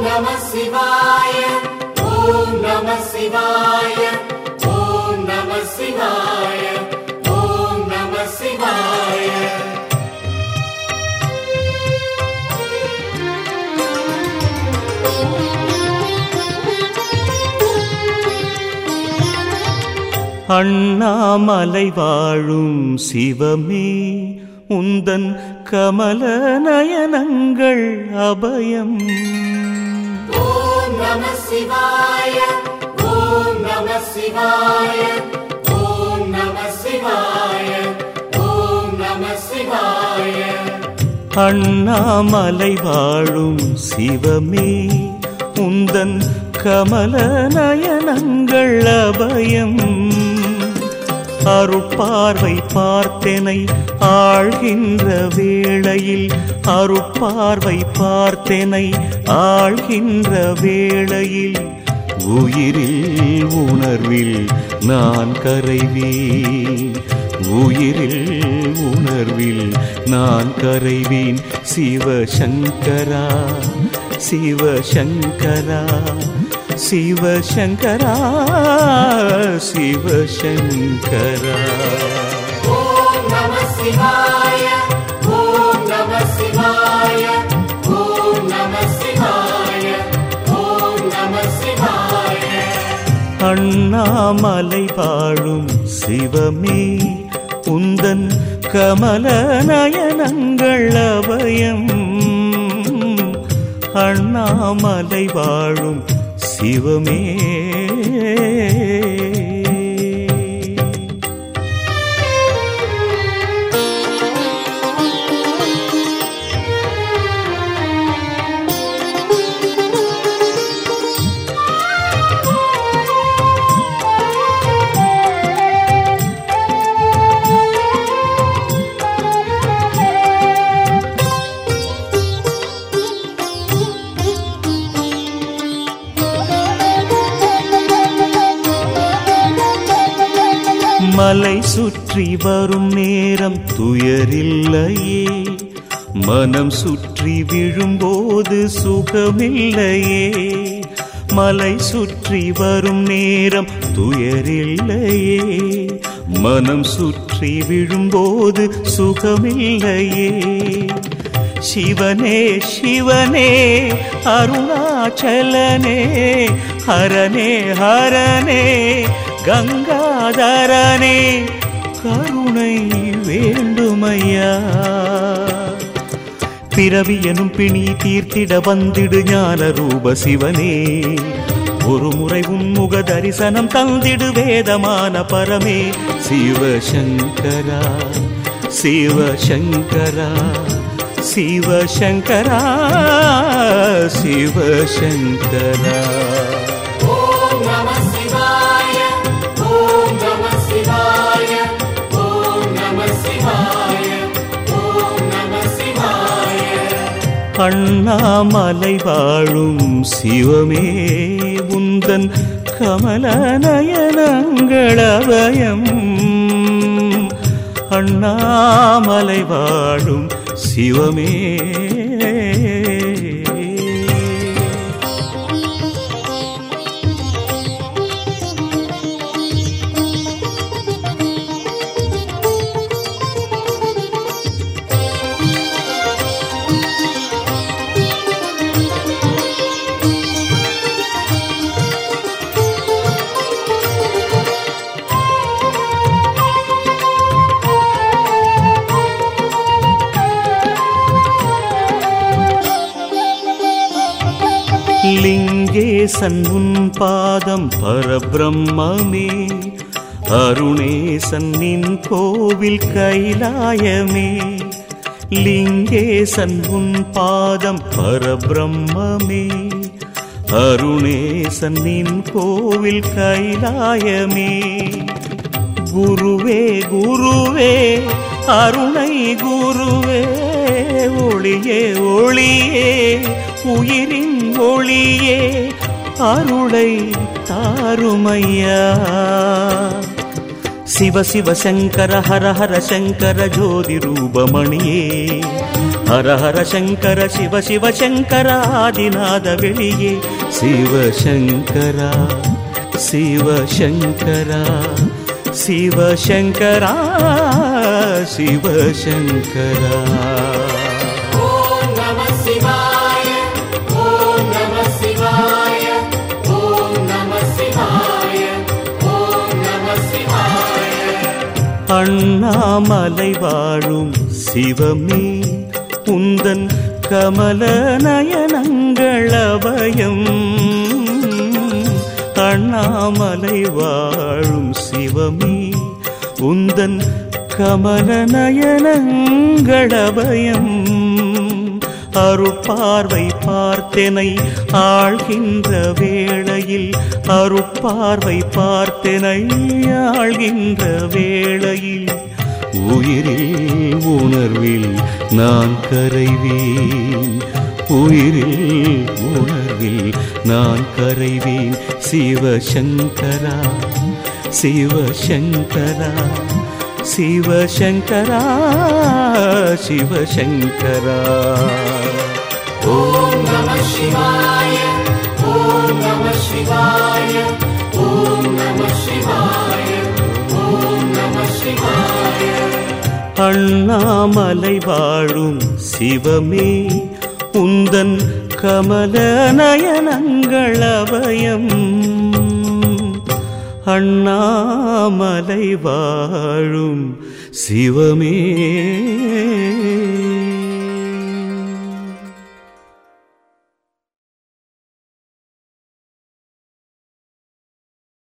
நம சிவாய ஓம் நம சிவாய ஓம் நம சிவாய ஓம் நம சிவாய அண்ணாமலை வாழும் சிவமே உந்தன் கமல நயனங்கள் அபயம் ஓம் நம சிவாய ஓம் நம சிவாய ஓம் நம சிவாய ஓம் நம சிவாய அண்ணாமலை வாழும் சிவமே உந்தன் கமல நயனங்கள் அபயம் அருட்பார்வை பார்த்தனை ஆழ்கின்ற வேளையில் அருட்பார்வை பார்த்தனை ஆழ்கின்ற வேளையில் உயிரில் உணர்வில் நான் கரைவேன் உயிரில் உணர்வில் நான் கரைவேன் சிவசங்கரா சிவசங்கரா சிவசங்கரா சிவசங்கரா ஓம் நம சிவாய ஓம் நம சிவாய ஓம் நம சிவாய ஓம் நம சிவாய அண்ணாமலை வாழும் சிவமே உந்தன் கமல நயனங்கள் அபயம் அண்ணாமலை வாழும் சிவமே மலை சுற்றி வரும் நேரம் துயரில்லையே மனம் சுற்றி விழும்போது சுகமில்லையே மலை சுற்றி வரும் நேரம் துயரில்லையே மனம் சுற்றி விழும்போது சுகமில்லையே சிவனே சிவனே அருணாச்சலனே ஹரனே ஹரனே கங்காதரனே கருணை வேண்டுமையா பிறவி எனும் பிணி தீர்த்திட வந்திடு ஞான ரூப சிவனே ஒரு முறை உன்முக தரிசனம் தந்திடு வேதமான பரமே சிவசங்கரா சிவசங்கரா சிவசங்கரா சிவசங்கரா ஓம் நம சிவாய ஓம் நம சிவாய ஓம் நம சிவாய ஓம் நம சிவாய அண்ணாமலை வாழும் சிவமே உந்தன் கமல நயனங்களபயம் அண்ணாமலை வாழும் சிவமே லிங்கேசன் உன் பாதம் பரபிரம்மமே அருணேசன் நின் கோவில் கைலாயமே லிங்கேசன் உன் பாதம் பரபிரம்மமே அருணேசன் நின் கோவில் கைலாயமே குருவே குருவே அருணை குருவே ஒளியே ஒளியே உயிரின் ஒளியே அருளை தாருமையா சிவ சிவ சங்கர ஹர ஹர சங்கர ஜோதி ரூபமணியே ஹர ஹர சங்கர சிவ சிவ சங்கர ஆதிநாத வெளியே சிவசங்கரா சிவசங்கரா சிவசங்கரா சிவசங்கரா ॐ नमः शिवाय ॐ नमः शिवाय ॐ नमः शिवाय ॐ नमः शिवाय அண்ணாமலை வாழும் சிவமே உந்தன் கமல நயனங்கள் அபயம் அண்ணாமலை வாழும் சிவமே உந்தன் கமல நயனங்கள் அபயம் அருட்பார்வை பார்த்தெனை ஆழ்கின்ற வேளையில் அருட்பார்வை பார்த்தெனை ஆழ்கின்ற வேளையில் உயிரில் உணர்வில் நான் கரைவேன் உயிரில் உணர்வில் நான் கரைவேன் சிவசங்கரா சிவசங்கரா சிவசங்கரா சிவசங்கரா ॐ नमः शिवाय ॐ नमः शिवाय ॐ नमः शिवाय ॐ नमः शिवाय அண்ணாமலை வாழும் சிவமே உந்தன் கமல நயனங்கள் அபயம் அண்ணாமலை வாழும் சிவமே